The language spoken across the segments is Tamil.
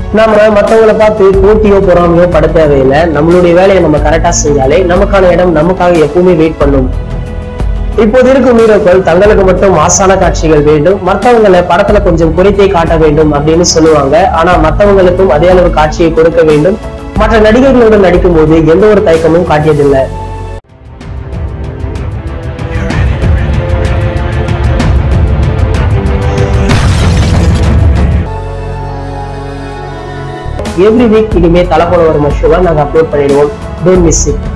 நாம மத்தவங்கள பார்த்து போட்டியோ பொறாமையோ பட தேவையில்லை நம்மளுடைய வேலையை நம்ம கரெக்டா செஞ்சாலே நமக்கான இடம் நமக்காக எப்பவுமே வெயிட் பண்ணும் இப்போது இருக்கும் ஹீரோக்கள் தங்களுக்கு மட்டும் மாசான காட்சிகள் வேண்டும் மற்றவங்களை படத்துல கொஞ்சம் குறைத்தே காட்ட வேண்டும் அப்படின்னு சொல்லுவாங்க ஆனா மற்றவங்களுக்கும் அதே அளவு காட்சியை கொடுக்க வேண்டும் மற்ற நடிகர்களுடன் நடிக்கும்போது எந்த ஒரு தயக்கமும் காட்டியதில்லை எவ்ரி வீக் இனிமே தலை போல வரும் ஷோவை நாங்க அப்லோட் பண்ணிடுவோம் டோன்ட் மிஸ் இட்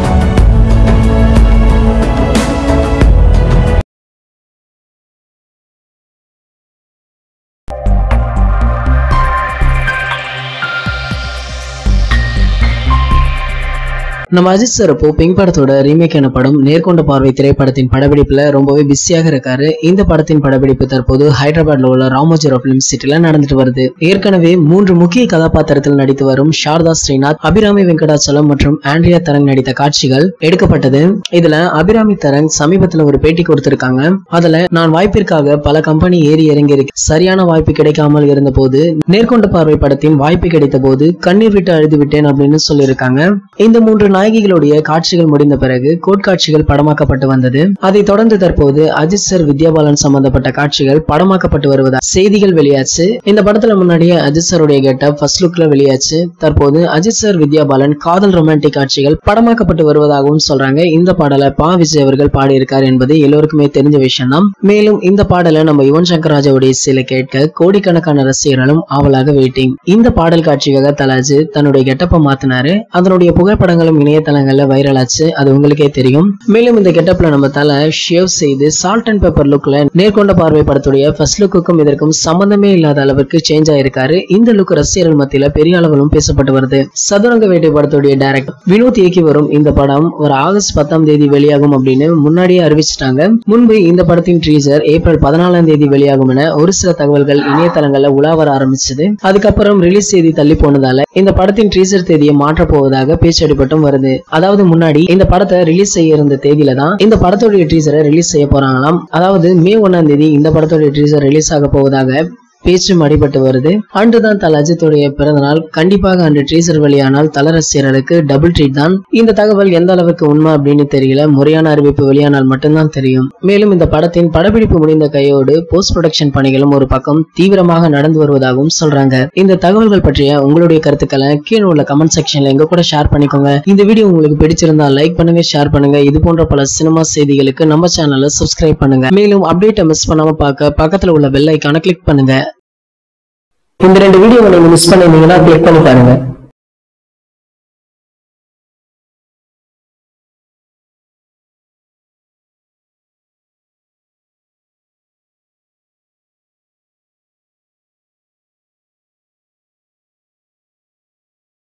நம்ம அஜித் சார் இப்போ பிங்க் படத்தோட ரீமேக் என படம் நேர்கொண்ட பார்வை திரைப்படத்தின் படப்பிடிப்புல ரொம்பவே பிஸியாக இருக்காரு இந்த படத்தின் படப்பிடிப்பு தற்போது ஹைதராபாத்ல உள்ள ராமோஜிரோ பிலிம் சிட்டில நடந்துட்டு வருது ஏற்கனவே மூன்று முக்கிய கதாபாத்திரத்தில் நடித்து வரும் சாரதா ஸ்ரீநாத் அபிராமி வெங்கடாச்சலம் மற்றும் ஆண்ட்ரியா தரங் நடித்த காட்சிகள் எடுக்கப்பட்டது இதுல அபிராமி தரங் சமீபத்துல ஒரு பேட்டி கொடுத்திருக்காங்க அதுல நான் வாய்ப்பிற்காக பல கம்பெனி ஏறி இறங்கி இருக்கு சரியான வாய்ப்பு கிடைக்காமல் இருந்த போது நேர்கொண்ட பார்வை படத்தின் வாய்ப்பு கிடைத்த போது கண்ணீர் விட்டு அழுது விட்டேன் அப்படின்னு சொல்லியிருக்காங்க இந்த மூன்று நாயகிகளுடைய காட்சிகள் முடிந்த பிறகு கோட்காட்சிகள் படமாக்கப்பட்டு வந்தது அதைத் தொடர்ந்து தற்போது அஜித் சார் வித்யாபாலன் சம்பந்தப்பட்ட காட்சிகள் படமாக்கப்பட்டு வருவதா செய்திகள் வெளியாச்சு இந்த படத்துல முன்னாடியே அஜித் சாருடைய கெட்டப் ஃபர்ஸ்ட் லுக்ல வெளியாச்சு தற்போது அஜித் சார் வித்யாபாலன் காதல் ரொமான்டிக் காட்சிகள் படமாக்கப்பட்டு வருவதாகவும் சொல்றாங்க இந்த பாடலை பா விஜய் அவர்கள் பாடியிருக்கார் என்பது எல்லோருக்குமே தெரிஞ்ச விஷயம் தான் மேலும் இந்த பாடலை நம்ம யுவன் சங்கர் ராஜாவுடைய இசையில கேட்க கோடிக்கணக்கான ரசிகர்களும் ஆவலாக வெயிட்டிங் இந்த பாடல் காட்சிக்காக தலாஜு தன்னுடைய கெட்டப்பை மாத்தினாரு அதனுடைய புகைப்படங்களும் இணையதளங்கள்ல வைரல் ஆச்சு அது உங்களுக்கே தெரியும் மேலும் இந்த கெட்டப்ல நம்ம தலை ஷேவ் செய்து சால்ட் அண்ட் பெப்பர் லுக்ல நேர்கொண்ட பார்வை படத்துடைய ஃபர்ஸ்ட் லுக்குக்கும் இதற்கும் சம்பந்தமே இல்லாத அளவுக்கு சேஞ்ச் ஆயிருக்காரு இந்த லுக் ரசிகர்கள் மத்தியில பெரிய அளவிலும் பேசப்பட்டு வருது சதுரங்க வேட்டை படத்துடைய டைரக்டர் வினோத் இயக்கி வரும் இந்த படம் ஒரு ஆகஸ்ட் பத்தாம் தேதி வெளியாகும் அப்படின்னு முன்னாடியே அறிவிச்சிட்டாங்க முன்பு இந்த படத்தின் ட்ரீசர் ஏப்ரல் பதினாலாம் தேதி வெளியாகும் என ஒரு சில தகவல்கள் இணையதளங்கள்ல உலா வர ஆரம்பிச்சது அதுக்கப்புறம் ரிலீஸ் தேதி தள்ளி போனதால இந்த படத்தின் ட்ரீசர் தேதியை மாற்றப் போவதாக பேச்சடிப்பட்டும் வருது அதாவது முன்னாடி இந்த படத்தை ரிலீஸ் செய்ய இருந்த தேதியில தான் இந்த படத்துடைய ட்ரீசரை ரிலீஸ் செய்ய போறாங்களாம் அதாவது மே ஒன்னாம் தேதி இந்த படத்துடைய ட்ரீசர் ரிலீஸ் ஆக போவதாக பேச்சும் அடிபட்டு வருது அன்றுதான் தல அஜித்துடைய பிறந்தநாள் கண்டிப்பாக அன்று ட்ரீசர் வெளியானால் தல ரசிகர்களுக்கு டபுள் ட்ரீட் தான் இந்த தகவல் எந்த அளவுக்கு உண்மை அப்படின்னு தெரியல முறையான அறிவிப்பு வெளியானால் மட்டும்தான் தெரியும் மேலும் இந்த படத்தின் படப்பிடிப்பு முடிந்த கையோடு போஸ்ட் ப்ரொடக்ஷன் பணிகளும் ஒரு பக்கம் தீவிரமாக நடந்து வருவதாகவும் சொல்றாங்க இந்த தகவல்கள் பற்றிய உங்களுடைய கருத்துக்களை கீழே உள்ள கமெண்ட் செக்ஷன்ல எங்க கூட ஷேர் பண்ணிக்கோங்க இந்த வீடியோ உங்களுக்கு பிடிச்சிருந்தா லைக் பண்ணுங்க ஷேர் பண்ணுங்க இது போன்ற பல சினிமா செய்திகளுக்கு நம்ம சேனலை சப்ஸ்கிரைப் பண்ணுங்க மேலும் அப்டேட்டை மிஸ் பண்ணாம பார்க்க பக்கத்துல உள்ள பெல் ஐக்கான கிளிக் பண்ணுங்க இந்த ரெண்டு வீடியோவை நீங்க மிஸ் பண்ணிருந்தீங்கன்னா கிளிக் பண்ணி பாருங்க